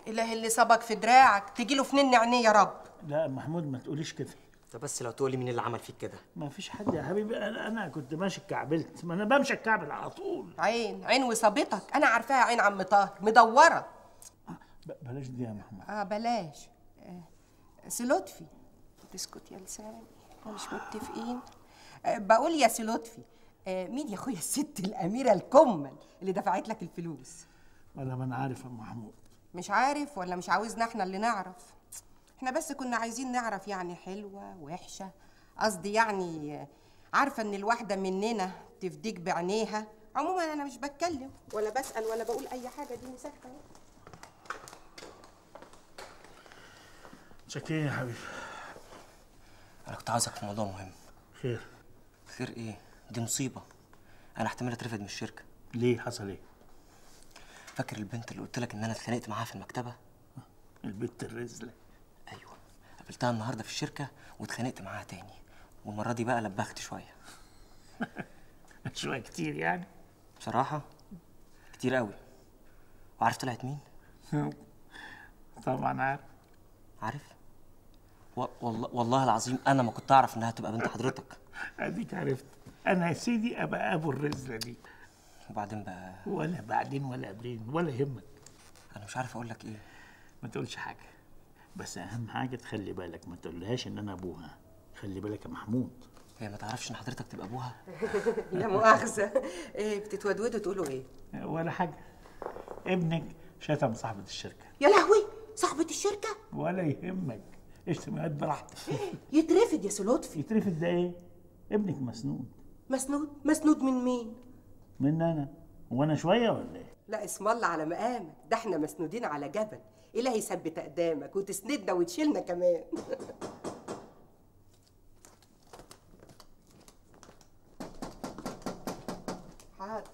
اله اللي صابك في دراعك تجيله في نن عينيه يا رب لا محمود ما تقوليش كده طب بس لو تقولي مين اللي عمل فيك كده ما فيش حد يا حبيبي انا انا كنت ماشي اتكعبلت ما انا بمشي اتكعبل على طول عين عين وصابتك انا عارفاها عين عم طاهر مدوره ب- بلاش دي يا محمود اه بلاش آه سي لطفي تسكت يا لساني احنا مش متفقين آه بقول يا سي لطفي آه مين يا اخويا الست الاميره الكمل اللي دفعت لك الفلوس ولا ما انا عارف يا محمود مش عارف ولا مش عاوزنا احنا اللي نعرف احنا بس كنا عايزين نعرف يعني حلوة وحشة قصدي يعني آه، عارفة ان الواحدة مننا تفديك بعينيها عموما انا مش بتكلم ولا بسأل ولا بقول اي حاجة دي مسكتة اهي. شكرا يا حبيبي انا كنت عاوزك في موضوع مهم خير خير ايه دي مصيبه انا احتمال اترفد من الشركه ليه حصل ايه فاكر البنت اللي قلت لك ان انا اتخانقت معاها في المكتبه البت الرزله ايوه قابلتها النهارده في الشركه واتخانقت معاها تاني والمره دي بقى لبخت شويه شويه كتير يعني بصراحه كتير قوي وعارف طلعت مين طبعا عارف عارف و... والله والله العظيم انا ما كنت اعرف انها تبقى بنت حضرتك اديك عرفت انا يا سيدي ابقى ابو الرزله دي وبعدين بقى ولا بعدين ولا قبلين ولا يهمك انا مش عارف اقول لك ايه ما تقولش حاجه بس اهم حاجه تخلي بالك ما تقولهاش ان انا ابوها خلي بالك يا محمود هي ما تعرفش ان حضرتك تبقى ابوها لا مؤاخذة ايه بتتودودوا تقولوا ايه ولا حاجه ابنك شتم صاحبه الشركه يا لهوي صاحبة الشركة ولا يهمك اشتم قد براحتك يترفد يا سي لطفي يترفد ده ايه ابنك مسنود مسنود مسنود من مين من انا وانا شويه ولا ايه لا اسم الله على مقامك ده احنا مسنودين على جبل الهي يثبت اقدامك وتسندنا وتشيلنا كمان حاضر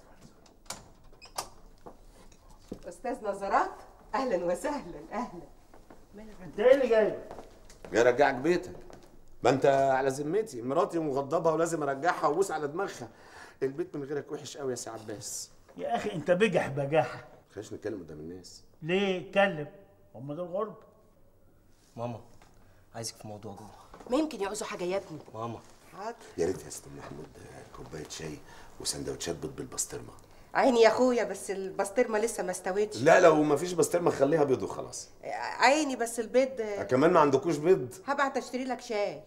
استاذ نظرات اهلا وسهلا اهلا انت ايه اللي جاي جاي ارجعك بيتك ما انت على ذمتي مراتي مغضبه ولازم ارجعها وابوس على دماغها البيت من غيرك وحش قوي يا سي عباس يا اخي انت بجح بجاحه خلينا نتكلم قدام الناس ليه اتكلم هم دول غرب ماما عايزك في موضوع جوه ما يمكن يعوزوا حاجه يا ابني ماما حاضر يا ريت يا ست أم محمود آه، كوبايه شاي وسندوتشات بيض بالبسطرمه عيني يا اخويا بس البسطرمه لسه ما استوتش لا لو ما فيش بسطرمه خليها بيض وخلاص عيني بس البيض آه، كمان ما عندكوش بيض هبعت اشتري لك شاي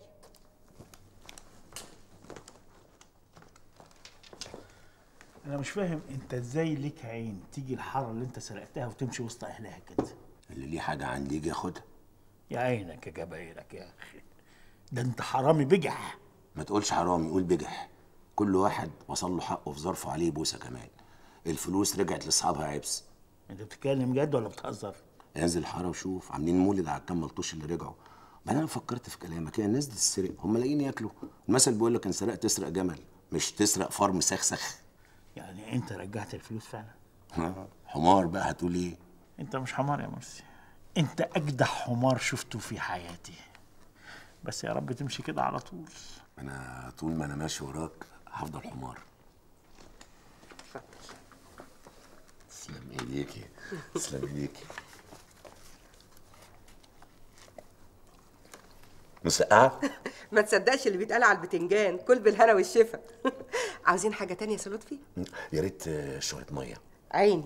انا مش فاهم انت ازاي ليك عين تيجي الحاره اللي انت سرقتها وتمشي وسط اهلها كده اللي ليه حاجه عندي يجي ياخدها يا عينك يا جبايرك يا اخي ده انت حرامي بجح ما تقولش حرام يقول بجح كل واحد وصل له حقه في ظرفه عليه بوسه كمان الفلوس رجعت لاصحابها عبس انت بتتكلم جد ولا بتهزر انزل الحاره وشوف عاملين مولد على الكام ملطوش اللي رجعوا بعدين انا فكرت في كلامك هي الناس دي تسرق هم لاقيين ياكلوا المثل بيقول لك ان سرقت تسرق جمل مش تسرق فرم سخسخ يعني انت رجعت الفلوس فعلا ها، حمار بقى هتقول ايه انت مش حمار يا مرسي انت اجدع حمار شفته في حياتي بس يا رب تمشي كده على طول انا طول ما انا ماشي وراك هفضل حمار تسلم ايديكي تسلم ايديكي مسقعة؟ ما تصدقش اللي بيتقال على البتنجان كل بالهنا والشفا عاوزين حاجه تانية يا سي لطفي يا ريت آه، شوية مية عيني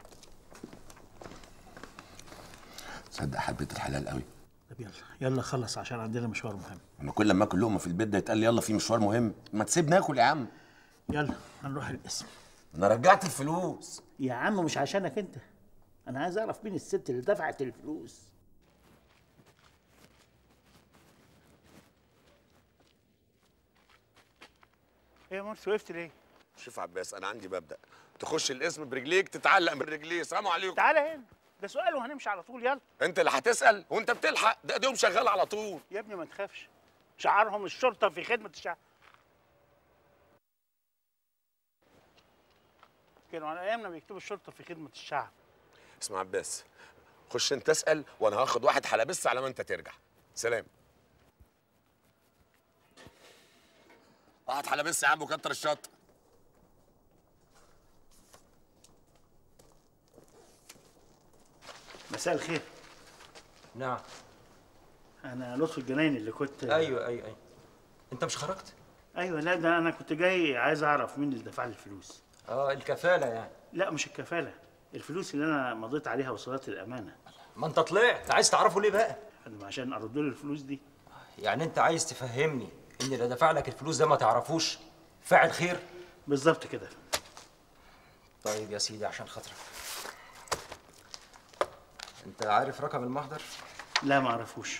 تصدق حبيت الحلال قوي طب يلا يلا خلص عشان عندنا مشوار مهم انا كل ما اكل لقمه في البيت ده يتقال لي يلا في مشوار مهم ما تسيب ناكل يا عم يلا هنروح القسم انا رجعت الفلوس يا عم مش عشانك انت انا عايز اعرف مين الست اللي دفعت الفلوس ايه يا مرسي وقفت ليه شوف عباس انا عندي مبدا تخش الاسم برجليك تتعلق من رجليه سلام عليكم تعالى هنا ده سؤال وهنمشي على طول يلا انت اللي هتسال وانت بتلحق ده ايديهم شغال على طول يا ابني ما تخافش شعارهم الشرطه في خدمه الشعب كانوا على ايامنا بيكتبوا الشرطه في خدمه الشعب اسمع عباس خش انت اسال وانا هاخد واحد حلبس على ما انت ترجع سلام واحد حلبس يا عم وكتر الشط مساء الخير نعم انا لطفي الجناين اللي كنت ايوه ايوه ايوه انت مش خرجت ايوه لا ده انا كنت جاي عايز اعرف مين اللي دفع لي الفلوس اه الكفاله يعني لا مش الكفاله الفلوس اللي انا مضيت عليها وصلات الامانه ما انت طلعت عايز تعرفه ليه بقى أنا عشان ارد له الفلوس دي يعني انت عايز تفهمني ان اللي دفع لك الفلوس ده ما تعرفوش فاعل خير بالظبط كده طيب يا سيدي عشان خاطرك انت عارف رقم المحضر لا ما اعرفوش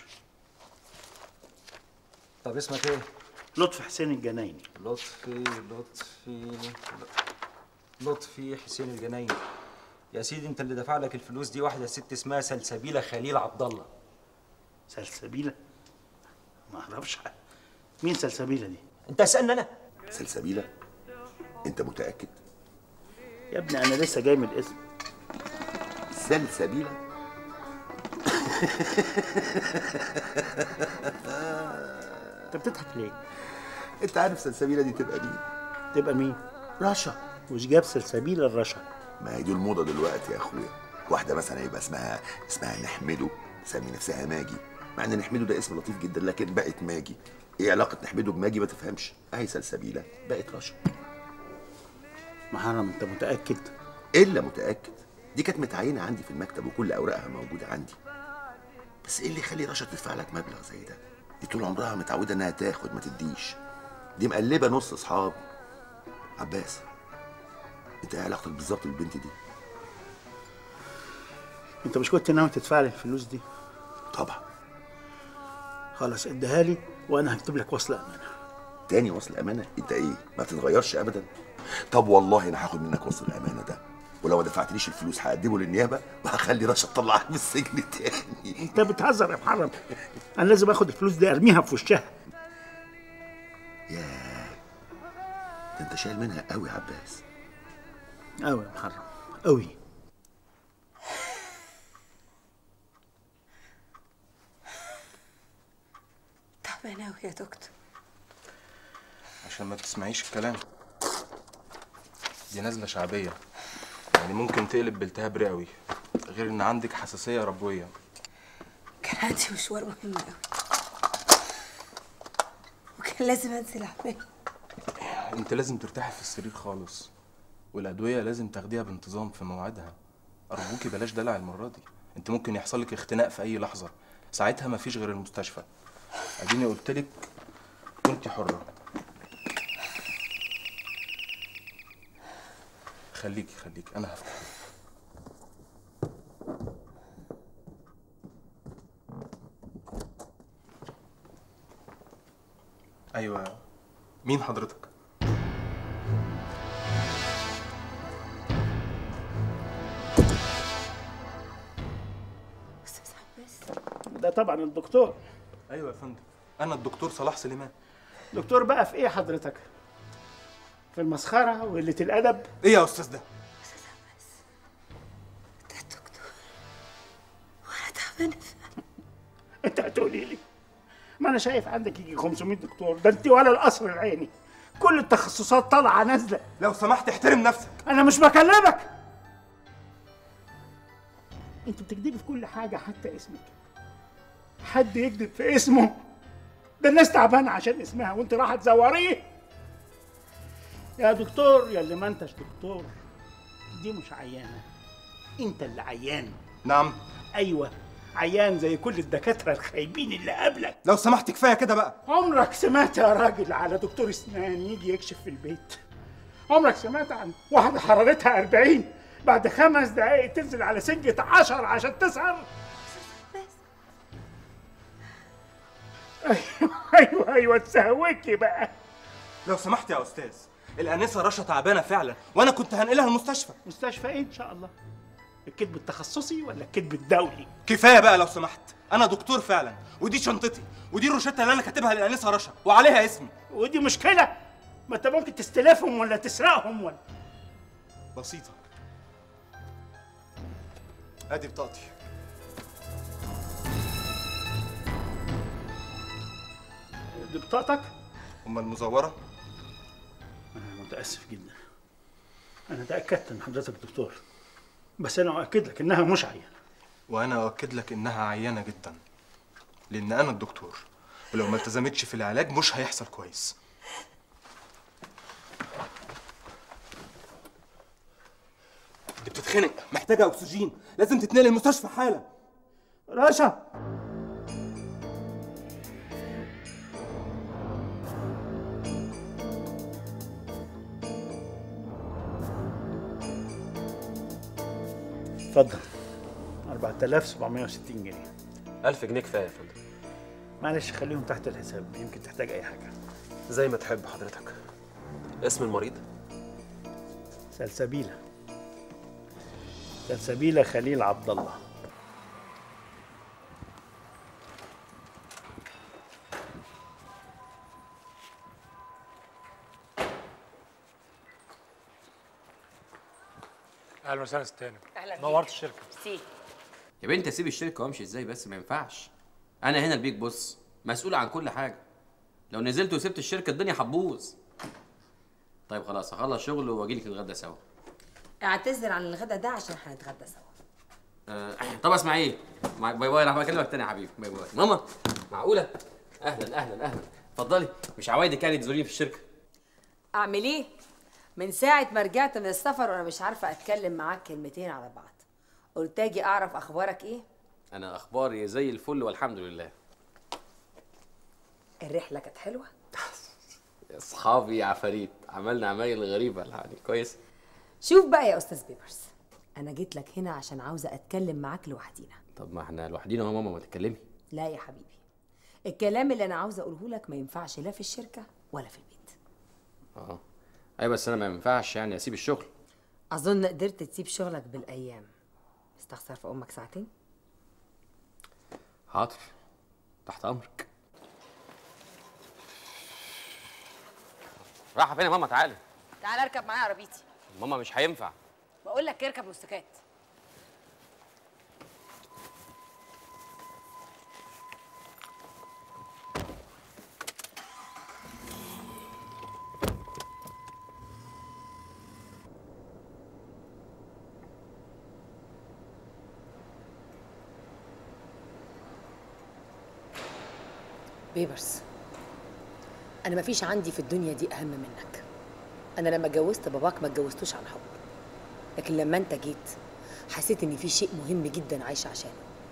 طب اسمك ايه لطفي حسين الجنايني لطفي لطفي لطفي حسين الجنايني يا سيدي انت اللي دفع لك الفلوس دي واحده ست اسمها سلسبيله خليل عبد الله سلسبيله ما اعرفش مين سلسبيله دي انت اسالني انا سلسبيلة انت متأكد يا ابني انا لسه جاي من الاسم سلسبيلة انت بتضحك ليه انت عارف سلسبيلة دي تبقى مين تبقى مين رشا وش جاب سلسبيله الرشا ما هي دي الموضة دلوقتي يا اخويا واحدة مثلا يبقى اسمها اسمها نحمده تسمي نفسها ماجي مع ان نحمده ده اسم لطيف جدا لكن بقت ماجي ايه علاقة نحمده بماجي ما تفهمش اهي سلسبيلة بقت رشا محرم انت متاكد الا متأكد دي كانت متعينة عندي في المكتب وكل اوراقها موجودة عندي بس ايه اللي يخلي رشا تدفع لك مبلغ زي ده دي طول عمرها متعودة انها تاخد ما تديش دي مقلبة نص اصحابي عباس انت ايه علاقتك بالظبط بالبنت دي انت مش كنت ناوي تدفع لي الفلوس دي طبعا خلاص اديها لي وانا هكتب لك وصل امانه تاني وصل امانه انت ايه ما تتغيرش ابدا طب والله انا هاخد منك وصل الامانه ده ولو ما دفعتليش الفلوس هقدمه للنيابه وهخلي رشا تطلعك من السجن تاني انت بتهزر يا محرم انا لازم اخد الفلوس دي ارميها في وشها ده انت شايل منها قوي يا عباس قوي يا محرم قوي تعبانة أوي يا دكتور عشان ما تسمعيش الكلام دي نزلة شعبية يعني ممكن تقلب بالتهاب رئوي غير ان عندك حساسية ربوية كان عندي مشوار مهم أوي وكان لازم أنزل أعمله انت لازم ترتاحي في السرير خالص والأدوية لازم تاخديها بانتظام في مواعيدها أرجوكي بلاش دلع المرة دي انت ممكن يحصل لك اختناق في أي لحظة ساعتها مفيش غير المستشفى اديني قلتلك وانت حرة خليكي خليكي انا هفتح ايوه مين حضرتك أستاذ عباس ده طبعا الدكتور ايوه يا فندم انا الدكتور صلاح سليمان دكتور بقى في ايه حضرتك في المسخره وقله الادب ايه يا استاذ ده أستاذ عباس ده الدكتور وأنا تعبانة فعلا انت هتقولي لي ما انا شايف عندك يجي 500 دكتور ده انت ولا القصر العيني كل التخصصات طالعه نازله لو سمحت احترم نفسك انا مش بكلمك انت بتكذبي في كل حاجه حتى اسمك حد يكذب في اسمه ده الناس تعبانه عشان اسمها وانت رايحه تزوريه يا دكتور يا اللي ما انتش دكتور دي مش عيانه انت اللي عيان نعم ايوه عيان زي كل الدكاتره الخايبين اللي قبلك لو سمحت كفايه كده بقى عمرك سمعت يا راجل على دكتور اسنان يجي يكشف في البيت عمرك سمعت عن واحدة حرارتها 40 بعد خمس دقايق تنزل على سنجة 10 عشان تسهر ايوه ايوه ايوه تسهوكي بقى لو سمحت يا استاذ الانسه رشا تعبانه فعلا وانا كنت هنقلها المستشفى مستشفى ايه ان شاء الله الكذب التخصصي ولا الكذب الدولي كفايه بقى لو سمحت انا دكتور فعلا ودي شنطتي ودي الروشته اللي انا كاتبها للانسه رشا وعليها اسمي ودي مشكلة ما انت ممكن تستلفهم ولا تسرقهم ولا بسيطه ادي بطاقتي دي بطاقتك امال المزوره أنا متأسف جدا أنا تأكدت إن حضرتك دكتور بس أنا أؤكد لك إنها مش عيانة وانا اؤكد لك انها عيانه جدا لان انا الدكتور ولو ما التزمتش في العلاج مش هيحصل كويس دي بتتخنق محتاجه اكسجين لازم تتنقل المستشفى حالا رشا اتفضل 4760 جنيه 1000 جنيه كفايه يا فندم معلش خليهم تحت الحساب يمكن تحتاج اي حاجه زي ما تحب حضرتك اسم المريض سلسبيلة سلسبيلة خليل عبد الله اهلا وسهلا ستاني أهلا بيك. نورت الشركه سي يا بنت اسيب الشركه وامشي ازاي بس ما ينفعش انا هنا البيج بص مسؤول عن كل حاجه لو نزلت وسبت الشركه الدنيا هتبوظ طيب خلاص هخلص شغل واجي لك نتغدى سوا اعتذر عن الغدا ده عشان هنتغدى سوا أه طب اسماعيل مع- باي باي انا بكلمك تاني يا حبيبي باي باي ماما معقوله اهلا اهلا اهلا اتفضلي مش عوايدك يعني تزوريني في الشركه اعمل ايه من ساعه ما رجعت من السفر وانا مش عارفه اتكلم معاك كلمتين على بعض قلت اجي اعرف اخبارك ايه انا اخباري زي الفل والحمد لله الرحله كانت حلوه يا اصحابي يا عفاريت عملنا عمايل غريبه يعني كويس شوف بقى يا استاذ بيبرز انا جيت لك هنا عشان عاوزه اتكلم معاك لوحدينا طب ما احنا لوحدينا اهو ماما ما تتكلمي لا يا حبيبي الكلام اللي انا عاوزه اقوله لك ما ينفعش لا في الشركه ولا في البيت اه ايوه بس انا ما ينفعش يعني اسيب الشغل اظن قدرت تسيب شغلك بالايام استخسر في امك ساعتين حاضر تحت امرك رايحه فين يا ماما تعالي تعال اركب معايا عربيتي ماما مش هينفع بقول لك اركب مستكات بيبرس انا مفيش عندي في الدنيا دي اهم منك انا لما اتجوزت باباك ما اتجوزتوش عن حب لكن لما انت جيت حسيت ان في شيء مهم جدا عايشه عشانه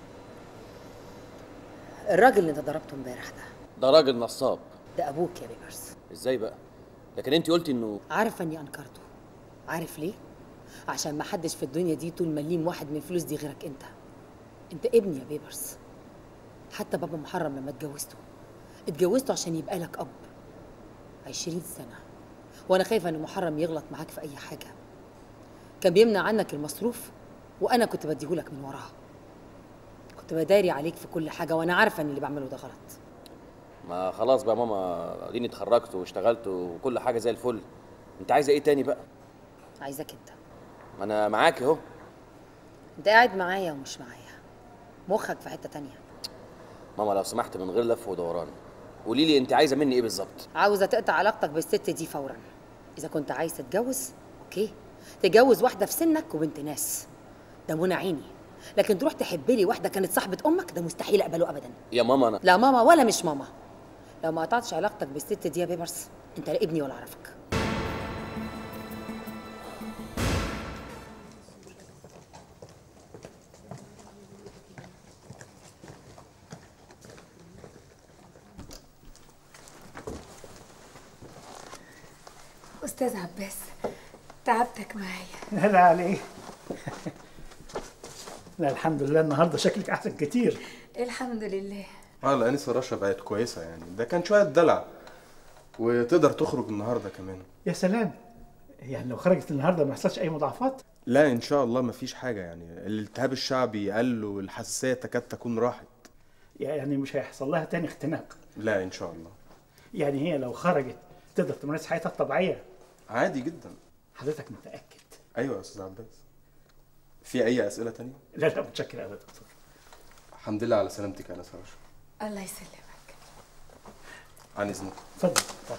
الراجل اللي انت ضربته امبارح ده ده راجل نصاب ده ابوك يا بيبرس ازاي بقى لكن انت قلتي انه عارفه اني انكرته عارف ليه عشان ما حدش في الدنيا دي طول مليم واحد من الفلوس دي غيرك انت انت ابني يا بيبرس حتى بابا محرم لما اتجوزته اتجوزته عشان يبقى لك اب عشرين سنه وانا خايفه ان محرم يغلط معاك في اي حاجه كان بيمنع عنك المصروف وانا كنت بديهولك من وراها كنت بداري عليك في كل حاجه وانا عارفه ان اللي بعمله ده غلط ما خلاص بقى ماما اديني اتخرجت واشتغلت وكل حاجه زي الفل انت عايزه ايه تاني بقى عايزك انت ما انا معاك اهو انت قاعد معايا ومش معايا مخك في حته تانية ماما لو سمحت من غير لف ودوران قولي لي انت عايزه مني ايه بالظبط عاوزه تقطع علاقتك بالست دي فورا اذا كنت عايز تتجوز اوكي تتجوز واحده في سنك وبنت ناس ده منى عيني لكن تروح تحب لي واحده كانت صاحبه امك ده مستحيل اقبله ابدا يا ماما انا لا ماما ولا مش ماما لو ما قطعتش علاقتك بالست دي يا بيبرس انت لا ابني ولا اعرفك استاذ عباس تعبتك معايا لا لا عليه لا الحمد لله النهارده شكلك احسن كتير الحمد لله اه الانسه رشا بقت كويسه يعني ده كان شويه دلع وتقدر تخرج النهارده كمان يا سلام يعني لو خرجت النهارده ما يحصلش اي مضاعفات لا ان شاء الله مفيش حاجه يعني الالتهاب الشعبي قل والحساسيه تكاد تكون راحت يعني مش هيحصل لها تاني اختناق لا ان شاء الله يعني هي لو خرجت تقدر تمارس حياتها الطبيعيه عادي جدا حضرتك متاكد ايوه يا استاذ عباس في اي اسئله تانية لا لا متشكر يا دكتور الحمد لله على سلامتك يا انسه رشا الله يسلمك عن اذنكم اتفضل اتفضل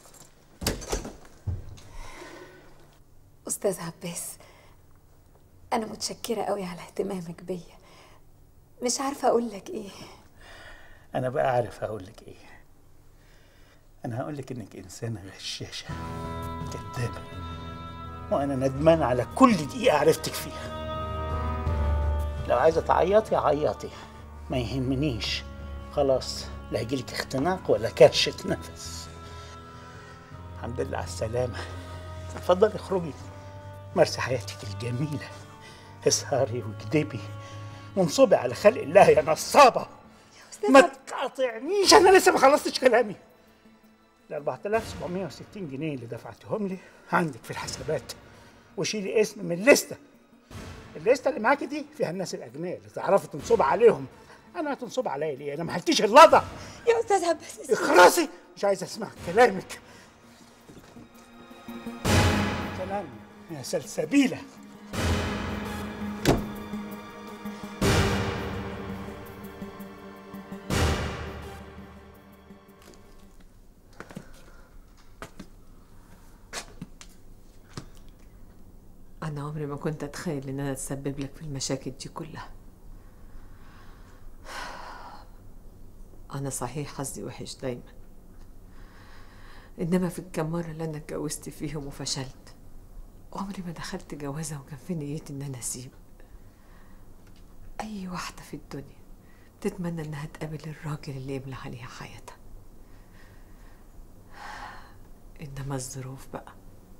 استاذ عباس انا متشكره قوي على اهتمامك بيا مش عارفه اقول لك ايه انا بقى عارف هقول لك ايه انا هقول لك انك انسانه غشاشه كدابه وانا ندمان على كل دقيقه عرفتك فيها لو عايزه تعيطي عيطي ما يهمنيش خلاص لا هيجيلك اختناق ولا كرشه نفس الحمد لله على السلامه اتفضلي اخرجي مارسي حياتك الجميله اسهري واكدبي وانصبي على خلق الله يا نصابه ما تقاطعنيش انا لسه ما خلصتش كلامي ال 4760 جنيه اللي دفعتهم لي عندك في الحسابات وشيلي اسم من الليسته الليسته اللي معاكي دي فيها الناس الاغنياء اللي تعرفي تنصب عليهم انا هتنصب عليا ليه انا ما حلتيش اللضع يا استاذ عباس اخرسي مش عايز اسمع كلامك سلام يا سلسبيله أنا عمري ما كنت أتخيل إن أنا أتسبب لك في المشاكل دي كلها أنا صحيح حظي وحش دايما إنما في الكام مرة اللي أنا اتجوزت فيهم وفشلت عمري ما دخلت جوازة وكان في نيتي إن أنا أسيب أي واحدة في الدنيا تتمنى إنها تقابل الراجل اللي يملى عليها حياتها إنما الظروف بقى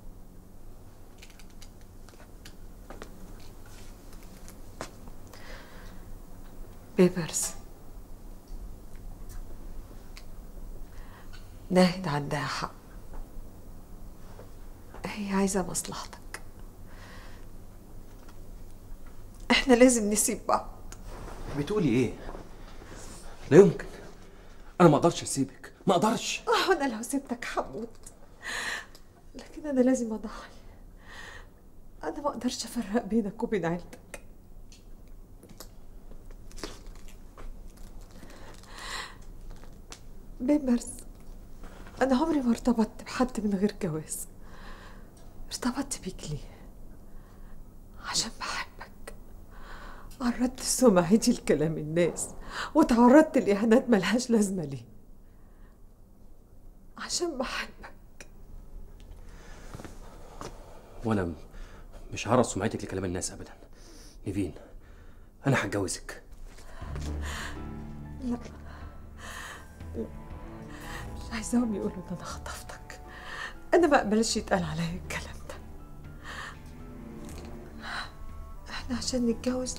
بيبرز ناهد عندها حق هي عايزة مصلحتك احنا لازم نسيب بعض بتقولي ايه لا يمكن انا ما اقدرش اسيبك ما اقدرش اه انا لو سبتك هموت لكن انا لازم اضحي انا ما اقدرش افرق بينك وبين عيلتك بيبرز انا عمري ما ارتبطت بحد من غير جواز ارتبطت بيك ليه عشان بحبك عرضت سمعتي لكلام الناس وتعرضت لإهانات ملهاش لازمة ليه عشان بحبك وانا م- مش هعرض سمعتك لكلام الناس ابدا نيفين انا هتجوزك لا لا مش عايزاهم يقولوا ان انا خطفتك انا ما اقبلش يتقال عليا الكلام ده احنا عشان نتجوز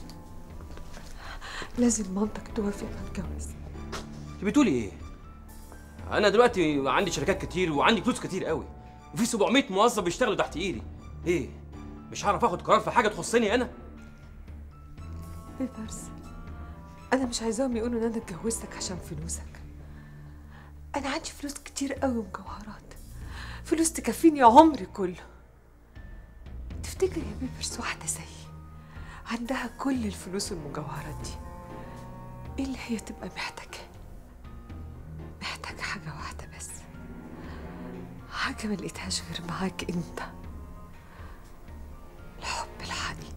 لازم مامتك توافق على الجواز انت بتقولي ايه انا دلوقتي عندي شركات كتير وعندي فلوس كتير قوي وفي 700 موظف بيشتغلوا تحت ايدي ايه مش هعرف اخد قرار في حاجه تخصني انا بيبرز انا مش عايزاهم يقولوا ان انا اتجوزتك عشان فلوسك انا عندي فلوس كتير قوي ومجوهرات فلوس تكفيني عمري كله تفتكر يا بيبرز واحده زيي عندها كل الفلوس والمجوهرات دي ايه اللي هي تبقى محتاجاه محتاجه حاجه واحده بس حاجه ما لقيتهاش غير معاك انت الحب الحقيقي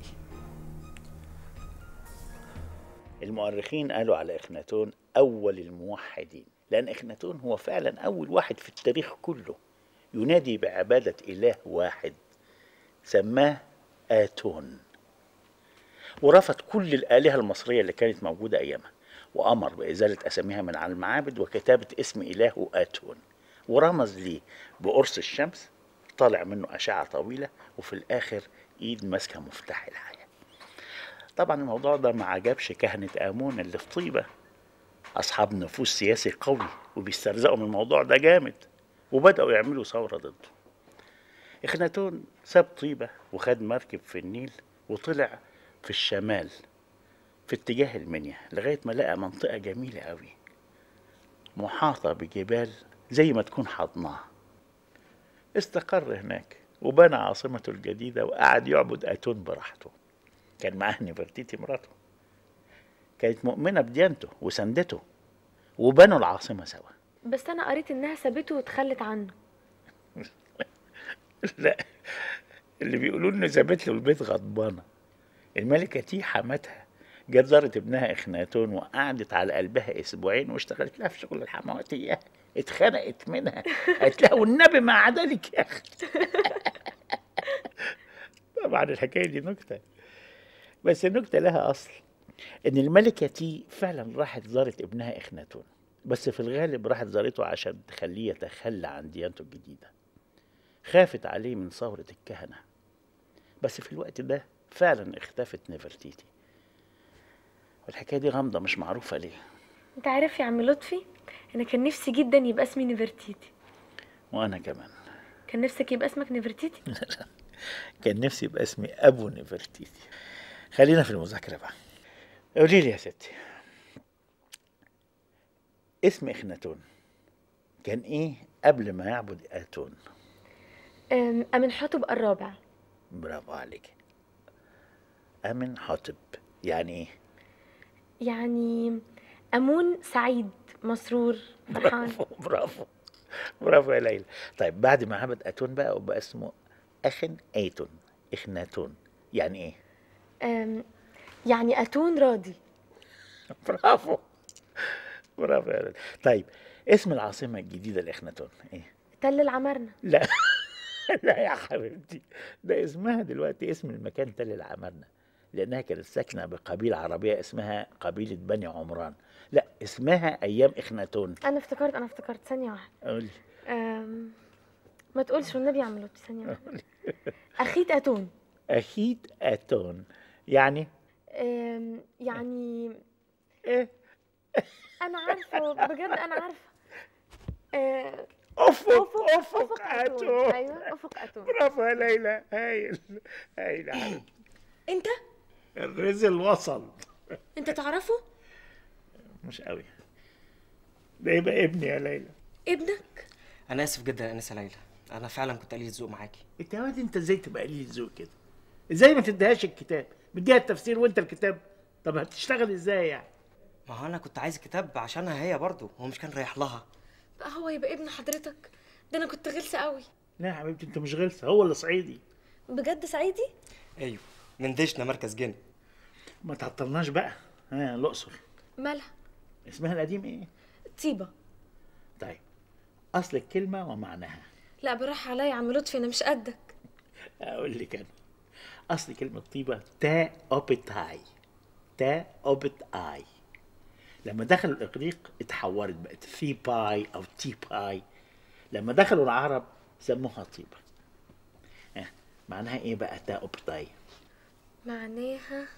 المؤرخين قالوا على اخناتون اول الموحدين لان اخناتون هو فعلا اول واحد في التاريخ كله ينادي بعباده اله واحد سماه اتون ورفض كل الالهه المصريه اللي كانت موجوده ايامها وامر بازاله اساميها من على المعابد وكتابه اسم الهه اتون ورمز ليه بقرص الشمس طالع منه اشعه طويله وفي الاخر ايد ماسكه مفتاح الحياه طبعا الموضوع ده ما عجبش كهنة آمون اللي في طيبة أصحاب نفوذ سياسي قوي وبيسترزقوا من الموضوع ده جامد وبدأوا يعملوا ثورة ضده إخناتون ساب طيبة وخد مركب في النيل وطلع في الشمال في اتجاه المنيا لغاية ما لقى منطقة جميلة قوي محاطة بجبال زي ما تكون حضنها استقر هناك وبنى عاصمته الجديدة وقعد يعبد أتون براحته كان معاه نفرتيتي مراته كانت مؤمنة بديانته وسندته وبنوا العاصمة سوا بس انا قريت انها سابته وتخلت عنه لا اللي بيقولوا انه سابت له البيت غضبانة الملكة تي حماتها جت زارت ابنها اخناتون وقعدت على قلبها اسبوعين واشتغلت لها في شغل الحمواتية اتخنقت منها قالت لها والنبي ما عدلك يا اخي طبعا الحكايه دي نكته بس النكته لها اصل ان الملكه تي فعلا راحت زارت ابنها اخناتون بس في الغالب راحت زارته عشان تخليه يتخلى عن ديانته الجديده خافت عليه من ثوره الكهنه بس في الوقت ده فعلا اختفت نفرتيتي والحكايه دي غامضه مش معروفه ليه انت عارف يا عم لطفي انا كان نفسي جدا يبقى اسمي نفرتيتي وانا كمان كان نفسك يبقى اسمك نفرتيتي كان نفسي يبقى اسمي ابو نفرتيتي خلينا في المذاكره بقى قولي لي يا ستي اسم اخناتون كان ايه قبل ما يعبد اتون أم، امن حطب الرابع برافو عليك امن حاطب يعني ايه يعني امون سعيد مسرور فرحان برافو برافو برافو يا ليلى طيب بعد ما عبد اتون بقى وبقى اسمه اخن ايتون اخناتون يعني ايه أم، يعني اتون راضي برافو برافو يا ليلى طيب اسم العاصمه الجديده لاخناتون ايه تل العمرنة لا لا يا حبيبتي ده اسمها دلوقتي اسم المكان تل العمرنة لأنها كانت ساكنة بقبيلة عربية اسمها قبيلة بني عمران لا اسمها أيام إخناتون انا افتكرت انا افتكرت ثانيه واحده قولي أم، ما تقولش والنبي يا عم لطفي ثانيه واحده اخيت اتون أكيد أتون يعني أم، يعني ايه انا عارفه بجد انا عارفه أه، أفق أفق أفق أتون ايوه افق اتون برافو يا ليلى هايل هايل يا حبيبتي انت الرزل وصل انت تعرفه مش قوي ده يبقى ابني يا ليلى ابنك انا اسف جدا يا انسه ليلى انا فعلا كنت قليل الذوق معاكي انت يا واد انت ازاي تبقى قليل الذوق كده ازاي ما تديهاش الكتاب مديها التفسير وانت الكتاب طب هتشتغل ازاي يعني ما هو انا كنت عايز الكتاب عشانها هي برضه هو مش كان رايح لها بقى هو يبقى ابن حضرتك ده انا كنت غلسه قوي لا يا حبيبتي انت مش غلسه هو اللي صعيدي بجد سعيدي ايوه من دشنا مركز جن ما تعطلناش بقى ها الاقصر مالها اسمها القديم ايه طيبه طيب اصل الكلمه ومعناها لا بالراحه عليا يا عم لطفي انا مش قدك اقول لك انا اصل كلمه طيبه تا اوبتاي تا اوبت اي لما دخلوا الاغريق اتحورت بقت ثي باي او تي باي لما دخلوا العرب سموها طيبه ها معناها ايه بقى تا اوبتاي معناها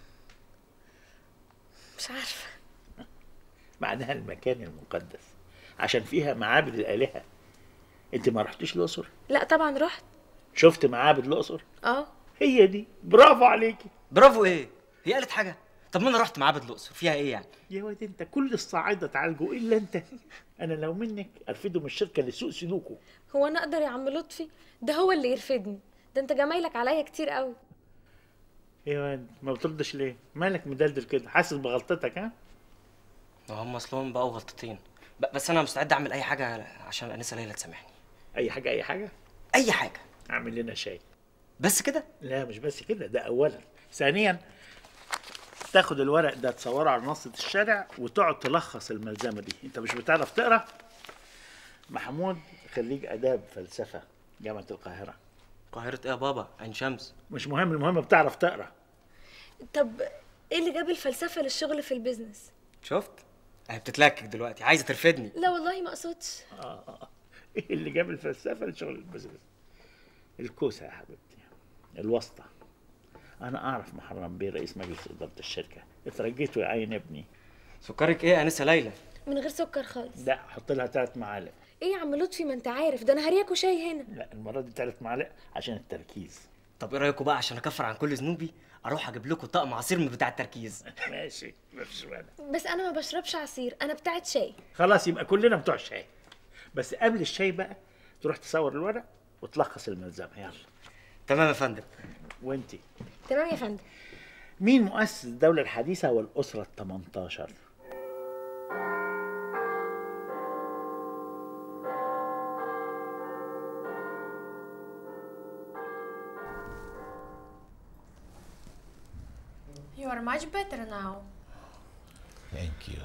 مش عارفه معناها المكان المقدس عشان فيها معابد الالهه انت ما رحتيش الاقصر لا طبعا رحت شفت معابد الاقصر اه هي دي برافو عليكي برافو ايه هي قالت حاجه طب ما انا رحت معابد الاقصر فيها ايه يعني يا واد انت كل الصعايده تعالجوا الا انت انا لو منك ارفده من الشركه لسوق سلوكه هو انا اقدر يا عم لطفي ده هو اللي يرفدني ده انت جمايلك عليا كتير قوي يا واد ما بتردش ليه مالك مدلدل كده حاسس بغلطتك ها هم اصلهم بقوا غلطتين ب- بس انا مستعد اعمل اي حاجه عشان انسه ليلى تسامحني اي حاجه اي حاجه اي حاجه اعمل لنا شاي بس كده لا مش بس كده ده اولا ثانيا تاخد الورق ده تصوره على منصه الشارع وتقعد تلخص الملزمه دي انت مش بتعرف تقرا محمود خريج اداب فلسفه جامعه القاهره قاهره ايه يا بابا عين شمس مش مهم المهم بتعرف تقرا طب ايه اللي جاب الفلسفه للشغل في البيزنس شفت اهي بتتلكك دلوقتي عايزه ترفدني لا والله ما اقصدش آه. ايه اللي جاب الفلسفه لشغل البيزنس الكوسه يا حبيبتي الواسطه انا اعرف محرم بيه رئيس مجلس اداره الشركه اترجيته يعين ابني سكرك ايه يا انسه ليلى من غير سكر خالص لا حط لها ثلاث معالق ايه يا عم لطفي ما انت عارف ده انا هرياكوا شاي هنا لا المره دي ثلاث معالق عشان التركيز طب ايه رايكم بقى عشان اكفر عن كل ذنوبي اروح اجيب لكم طقم عصير من بتاع التركيز ماشي مفيش مانع بس انا ما بشربش عصير انا بتاعت شاي خلاص يبقى كلنا بتوع شاي بس قبل الشاي بقى تروح تصور الورق وتلخص الملزمه يلا تمام يا فندم وانتي تمام يا فندم مين مؤسس الدوله الحديثه والاسره ال 18 you are much better now. Thank you.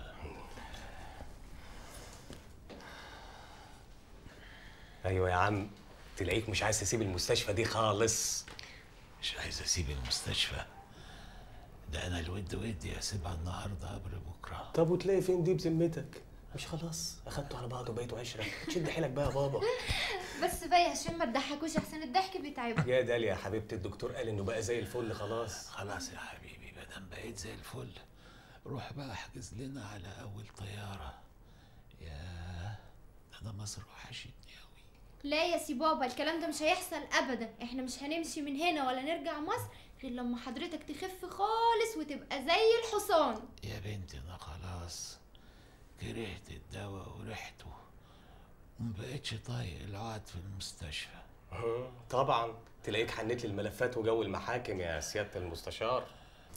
ايوه يا عم تلاقيك مش عايز تسيب المستشفى دي خالص مش عايز اسيب المستشفى ده انا الود ودي اسيبها النهارده قبل بكره طب وتلاقي فين دي بذمتك مش خلاص اخدته على بعضه وبقيتوا عشره تشد حيلك بقى يا بابا بس بقى يا هشام ما تضحكوش احسن الضحك بيتعبك يا داليا يا حبيبتي الدكتور قال انه بقى زي الفل خلاص خلاص يا حبيبي ما دام بقيت زي الفل روح بقى احجز لنا على اول طياره يا ده انا مصر وحشتني لا يا سي بابا الكلام ده مش هيحصل ابدا احنا مش هنمشي من هنا ولا نرجع مصر غير لما حضرتك تخف خالص وتبقى زي الحصان يا بنتي انا خلاص كرهت الدواء وريحته ومبقتش طايق القعد في المستشفى آه، طبعا تلاقيك حنيت للملفات وجو المحاكم يا سياده المستشار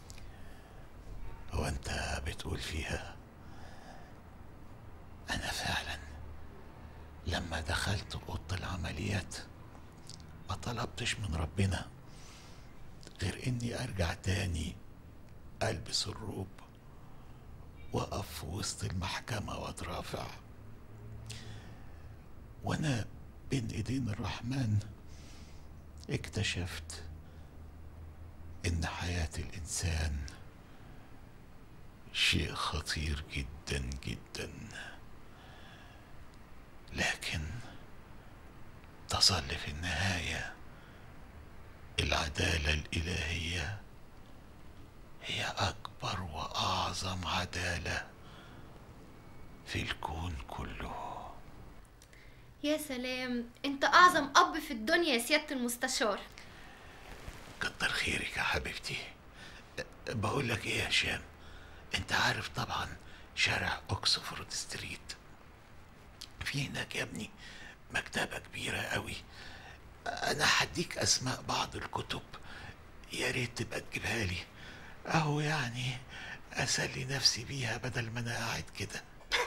هو انت بتقول فيها انا فعلا لما دخلت اوضه العمليات ما طلبتش من ربنا غير اني ارجع تاني البس الروب واقف في وسط المحكمه واترافع وانا بين ايدين الرحمن اكتشفت ان حياه الانسان شيء خطير جدا جدا لكن تظل في النهايه العداله الالهيه هي اكبر واعظم عداله في الكون كله يا سلام انت اعظم اب في الدنيا يا سياده المستشار كتر خيرك يا حبيبتي بقول لك ايه يا هشام انت عارف طبعا شارع اوكسفورد ستريت في هناك يا ابني مكتبة كبيرة قوي انا هديك اسماء بعض الكتب يا ريت تبقى تجيبها لي اهو يعني اسلي نفسي بيها بدل ما انا قاعد كده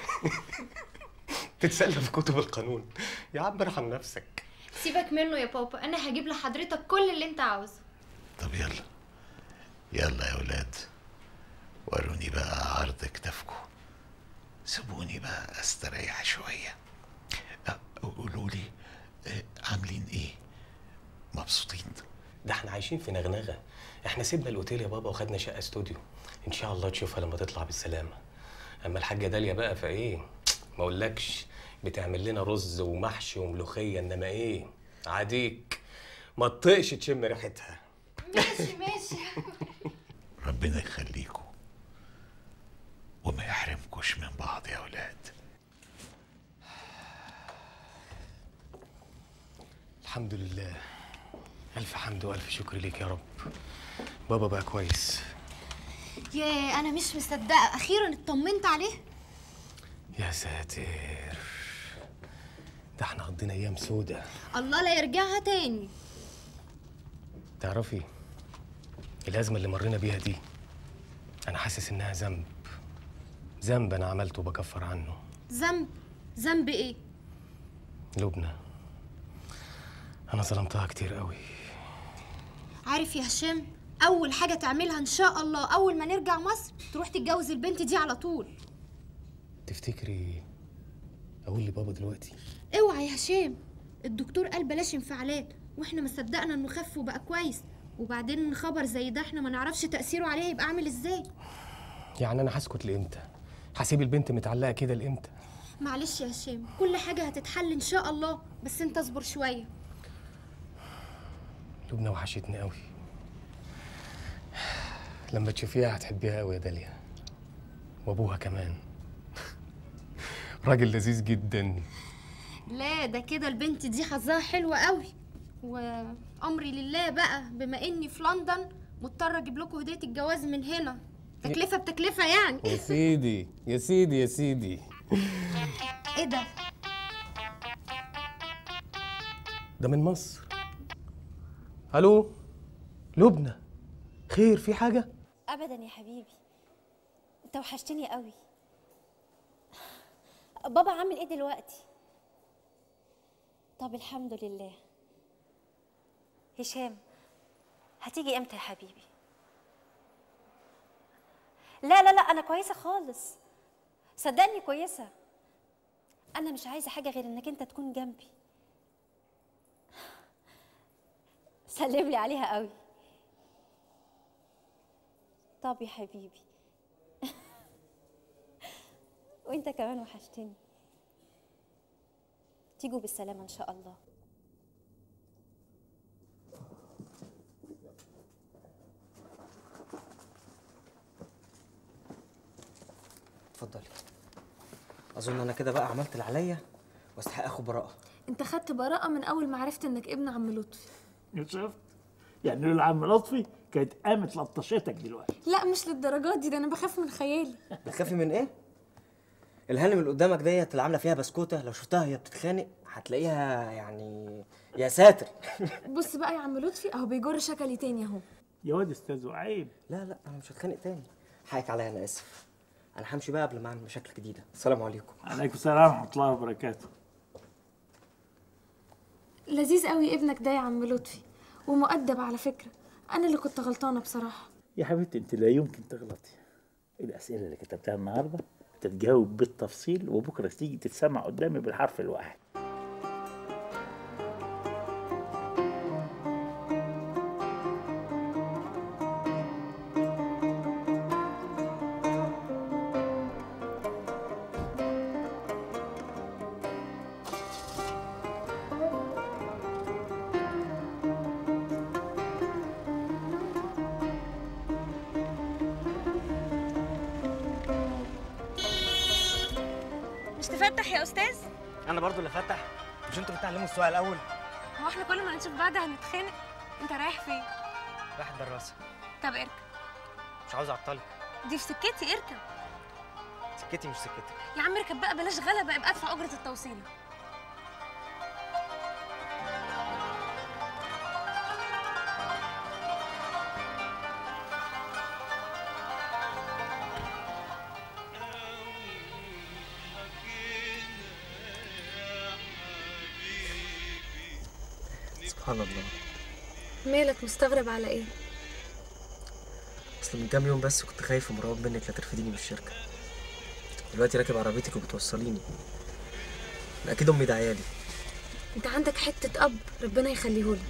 تتسلى في كتب القانون يا عم ارحم نفسك سيبك منه يا بابا انا هجيب لحضرتك كل اللي انت عاوزه طب يلا يلا يا ولاد وروني بقى عرض كتافكم سيبوني بقى استريح شوية أ- قولوا لي أ، عاملين ايه مبسوطين ده احنا عايشين في نغنغه احنا سيبنا الاوتيل يا بابا وخدنا شقه استوديو ان شاء الله تشوفها لما تطلع بالسلامه اما الحاجه داليا بقى فايه ما اقولكش بتعمل لنا رز ومحشي وملوخيه انما ايه عاديك ما تطقش تشم ريحتها ماشي ماشي ربنا يخليكم وما يحرمكوش من بعض يا ولاد الحمد لله الف حمد والف شكر ليك يا رب بابا بقى كويس ياه انا مش مصدقه اخيرا اطمنت عليه يا ساتر ده احنا قضينا ايام سودة الله لا يرجعها تاني تعرفي الازمه اللي مرينا بيها دي انا حاسس انها ذنب ذنب انا عملته وبكفر عنه ذنب ذنب ايه لبنى انا ظلمتها كتير قوي عارف يا هشام اول حاجه تعملها ان شاء الله اول ما نرجع مصر تروح تتجوز البنت دي على طول تفتكري اقول لبابا دلوقتي اوعى يا هشام الدكتور قال بلاش انفعالات واحنا ما صدقنا انه خف وبقى كويس وبعدين خبر زي ده احنا ما نعرفش تاثيره عليه هيبقى عامل ازاي يعني انا هسكت لامتى هسيب البنت متعلقه كده لامتى معلش يا هشام كل حاجه هتتحل ان شاء الله بس انت اصبر شويه لبنى وحشتني قوي لما تشوفيها هتحبيها قوي يا داليا وابوها كمان راجل لذيذ جدا لا ده كده البنت دي حظها حلوة قوي وامري لله بقى بما اني في لندن مضطره اجيب لكم هديه الجواز من هنا تكلفه بتكلفه يعني يا سيدي يا سيدي يا سيدي ايه ده ده من مصر الو لبنى خير في حاجه ابدا يا حبيبي انت وحشتني قوي بابا عامل ايه دلوقتي طب الحمد لله هشام هتيجي امتى يا حبيبي لا لا لا انا كويسه خالص صدقني كويسه انا مش عايزه حاجه غير انك انت تكون جنبي سلم لي عليها قوي طب يا حبيبي وانت كمان وحشتني تيجوا بالسلامه ان شاء الله اتفضلي اظن انا كده بقى عملت اللي عليا واستحق اخد براءه انت خدت براءة من اول ما عرفت انك ابن عم لطفي شفت يعني لولا عم لطفي كانت قامت لطشتك دلوقتي لا مش للدرجات دي ده انا بخاف من خيالي بتخافي من ايه الهانم اللي قدامك ديت اللي عامله فيها بسكوته لو شفتها وهي بتتخانق هتلاقيها يعني يا ساتر بص بقى يا عم لطفي اهو بيجر شكلي تاني اهو يا واد استاذ عيب لا لا انا مش هتخانق تاني حقك عليا انا اسف انا همشي بقى قبل ما اعمل مشاكل جديده السلام عليكم عليكم السلام ورحمه الله وبركاته لذيذ قوي ابنك ده يا عم لطفي ومؤدب على فكرة انا اللي كنت غلطانة بصراحة يا حبيبتي انت لا يمكن تغلطي الاسئله اللي كتبتها النهارده تتجاوب بالتفصيل وبكره تيجي تتسمع قدامي بالحرف الواحد مش تفتح يا استاذ انا برضو اللي فتح مش انتوا بتعلموا السؤال الاول هو احنا كل ما نشوف بعض هنتخانق انت رايح فين راح الدراسه طب اركب مش عاوز اعطلك دي في سكتي اركب سكتي مش سكتك يا عم اركب بقى بلاش غلبة ابقى ادفع اجرة التوصيل سبحان الله مالك مستغرب على ايه اصل من كام يوم بس كنت خايف ومرعوب منك لا ترفديني من الشركه دلوقتي راكب عربيتك وبتوصليني أنا اكيد امي دعيالي انت عندك حتة اب ربنا يخليهولك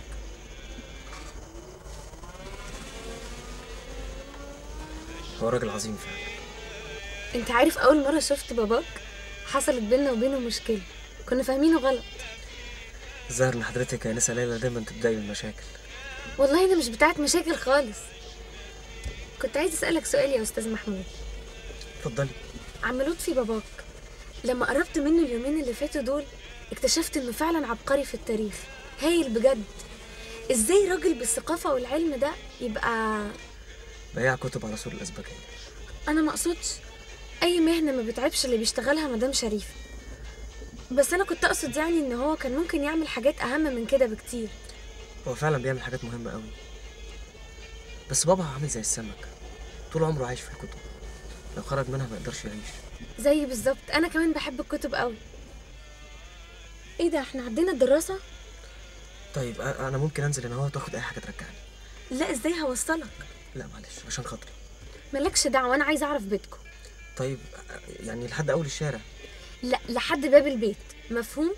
هو راجل عظيم فعلا انت عارف اول مرة شفت باباك حصلت بينا وبينه مشكلة كنا فاهمينه غلط الظاهر ان حضرتك يا نسا ليلى دايما تبدأي بالمشاكل والله انا مش بتاعت مشاكل خالص كنت عايز اسألك سؤال يا استاذ محمود اتفضلي عم لطفي باباك لما قربت منه اليومين اللي فاتوا دول اكتشفت انه فعلا عبقري في التاريخ هايل بجد ازاي راجل بالثقافة والعلم ده يبقى بياع كتب على سور الازبكيه انا ما اقصدش اي مهنة ما بتعبش اللي بيشتغلها مدام شريفة بس انا كنت اقصد يعني ان هو كان ممكن يعمل حاجات اهم من كده بكتير هو فعلا بيعمل حاجات مهمه قوي بس بابا عامل زي السمك طول عمره عايش في الكتب لو خرج منها ما يقدرش يعيش زي بالظبط انا كمان بحب الكتب قوي ايه ده احنا عدينا الدراسة طيب أ- انا ممكن انزل انا هو تاخد اي حاجه ترجعني لا ازاي هوصلك لا معلش عشان خاطري مالكش دعوة انا عايزة اعرف بيتكم طيب أ- يعني لحد اول الشارع لا لحد باب البيت مفهوم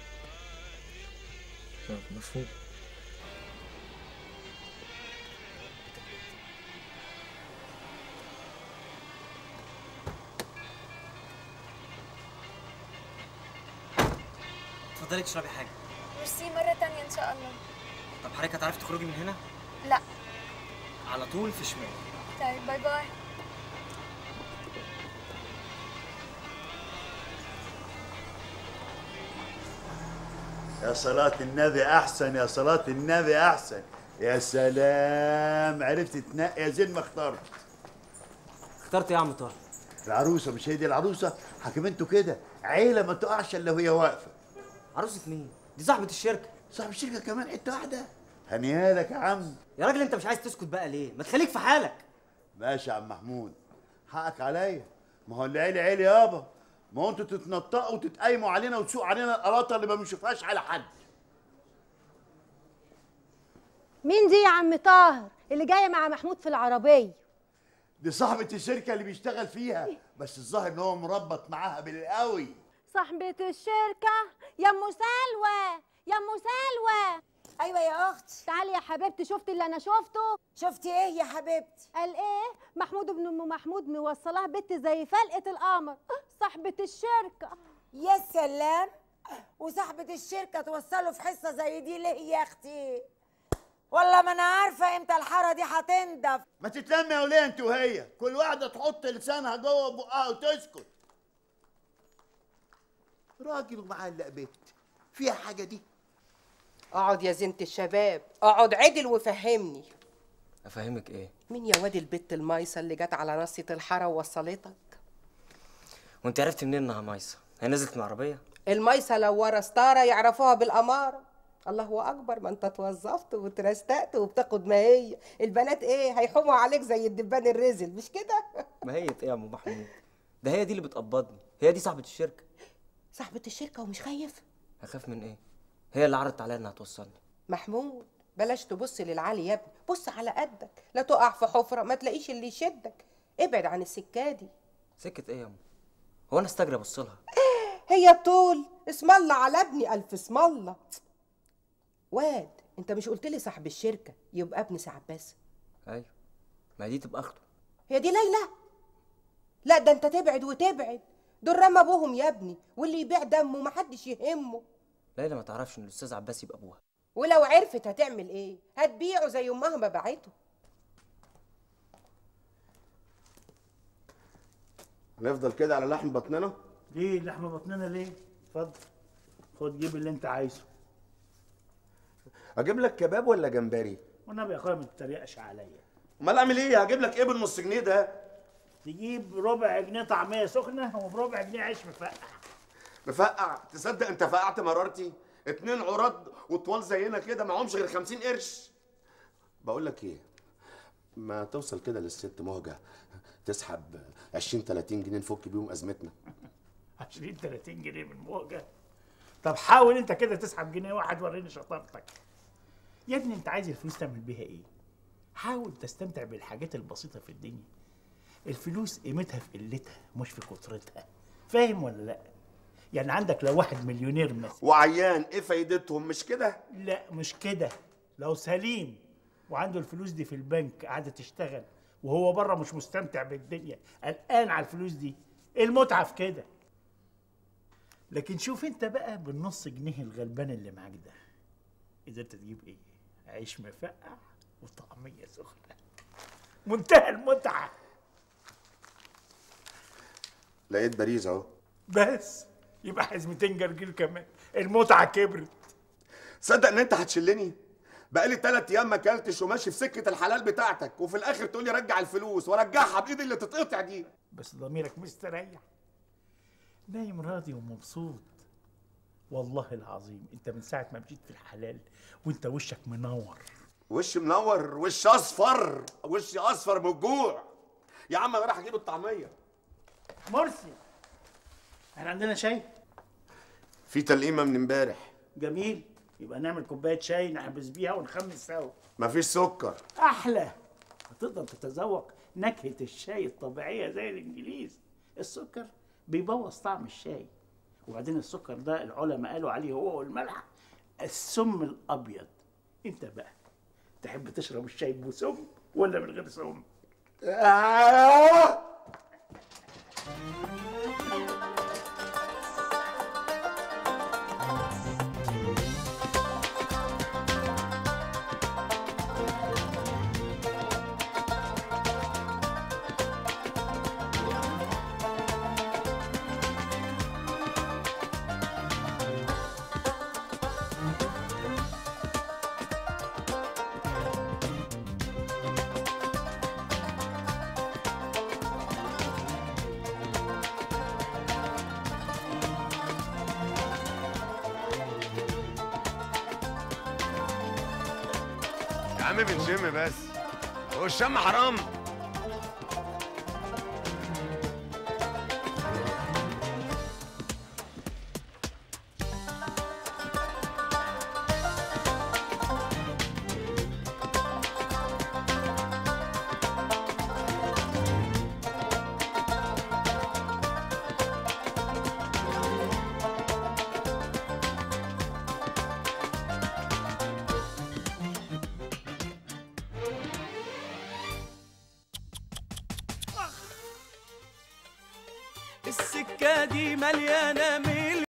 آه، مفهوم اتفضلي تشربي حاجه ميرسي مرة تانية ان شاء الله طب حضرتك هتعرفي تخرجي من هنا لا على طول في شمال طيب باي باي يا صلاة النبي أحسن يا صلاة النبي أحسن يا سلام عرفت تنقي يا زين ما اخترت اخترت ايه يا عم طارق العروسة مش هي دي العروسة حاكم انتوا كده عيلة ما تقعش إلا وهي واقفة عروسة مين؟ دي صاحبة الشركة صاحب الشركة كمان حتة واحدة هنيالك يا عم يا راجل انت مش عايز تسكت بقى ليه؟ ما تخليك في حالك ماشي يا عم محمود حقك عليا ما هو اللي عيلي عيلي يابا ما هو انتوا تتنطقوا وتتقايموا علينا وتسوقوا علينا القلاطة اللي ما بنشوفهاش على حد مين دي يا عم طاهر اللي جايه مع محمود في العربيه دي صاحبة الشركة اللي بيشتغل فيها بس الظاهر ان هو مربط معاها بالقوي صاحبة الشركة يا ام سلوى يا ام سلوى ايوه يا اختي تعالي يا حبيبتي شفتي اللي انا شفته شفتي ايه يا حبيبتي قال ايه محمود ابن ام محمود موصلاه بنت زي فلقة القمر صاحبة الشركة يا سلام وصاحبة الشركة توصله في حصة زي دي ليه يا اختي والله ما انا عارفة امتى الحارة دي هتنضف ما تتلمي يا وليه انت وهي كل واحدة تحط لسانها جوه بقها وتسكت راجل ومعلق بنت فيها حاجة دي اقعد يا زينة الشباب اقعد عدل وفهمني افهمك ايه مين يا واد البت المايسة اللي جت على ناصية الحارة ووصلتك وانت عرفت منين انها مايسه هي نزلت من العربيه المايسة لو ورا ستارة يعرفوها بالأمارة الله أكبر ما أنت اتوظفت وترستقت وبتاخد ما هي البنات إيه هيحوموا عليك زي الدبان الرزل مش كده ما هي ايه يا ام محمود ده هي دي اللي بتقبضني هي دي صاحبه الشركه صاحبة الشركة ومش خايف هخاف من ايه هي اللي عرضت عليا انها توصلني محمود بلاش تبص للعالي يا ابني بص على قدك لا تقع في حفرة ما تلاقيش اللي يشدك ابعد عن السكة دي سكه ايه يا ام هو انا استجري ابص لها هي طول اسم الله على ابني ألف اسم الله واد انت مش قلت لي صاحب الشركة يبقى ابن سعباس ايوه ما دي تبقى اخته هي دي ليلى لا ده انت تبعد وتبعد دول رمى ابوهم يا ابني واللي يبيع دمه محدش يهمه ليلى ما تعرفش ان الاستاذ عباس يبقى ابوها ولو عرفت هتعمل ايه هتبيعه زي امها ما باعته هنفضل كده على لحم بطننا ليه لحم بطننا ليه اتفضل خد جيب اللي انت عايزه اجيب لك كباب ولا جمبري والنبي يا اخويا ما تتريقش عليا امال اعمل ايه هجيب لك ايه بالنص جنيه ده تجيب ربع جنيه طعميه سخنه وبربع جنيه عيش مفقع مفقع تصدق انت فقعت مرارتي اتنين عراض وطوال زينا كده معهمش غير 50 قرش بقول لك ايه ما توصل كده للست مهجه تسحب 20 30 جنيه نفك بيهم ازمتنا 20 30 جنيه من موجه طب حاول انت كده تسحب جنيه واحد وريني شطارتك يا ابني انت عايز الفلوس تعمل بيها ايه حاول تستمتع بالحاجات البسيطه في الدنيا الفلوس قيمتها في قلتها مش في كترتها فاهم ولا لا يعني عندك لو واحد مليونير مثلا وعيان ايه فايدتهم مش كده لا مش كده لو سليم وعنده الفلوس دي في البنك قاعده تشتغل وهو بره مش مستمتع بالدنيا قلقان على الفلوس دي ايه المتعه في كده لكن شوف انت بقى بالنص جنيه الغلبان اللي معاك ده قدرت تجيب ايه عيش مفقع وطعميه سخنه منتهى المتعه لقيت باريس اهو بس يبقى حزمتين جرجير كمان المتعه كبرت صدق ان انت هتشلني بقالي تلات ايام ما اكلتش وماشي في سكه الحلال بتاعتك وفي الاخر تقول لي رجع الفلوس وارجعها بايدي اللي تتقطع دي بس ضميرك مستريح نايم راضي ومبسوط والله العظيم انت من ساعه ما مشيت في الحلال وانت وشك منور وش منور وش اصفر وشي اصفر من الجوع يا عم انا رايح اجيب الطعميه مرسي احنا عندنا شاي في تلقيمه من امبارح جميل يبقى نعمل كوبايه شاي نحبس بيها ونخمس سوا مفيش سكر احلى هتقدر تتذوق نكهه الشاي الطبيعيه زي الانجليز السكر بيبوظ طعم الشاي وبعدين السكر ده العلماء قالوا عليه هو والملح السم الابيض انت بقى تحب تشرب الشاي بسم ولا من غير سم آه! يا عم بنشم بس هو الشم حرام السكة دي مليانة من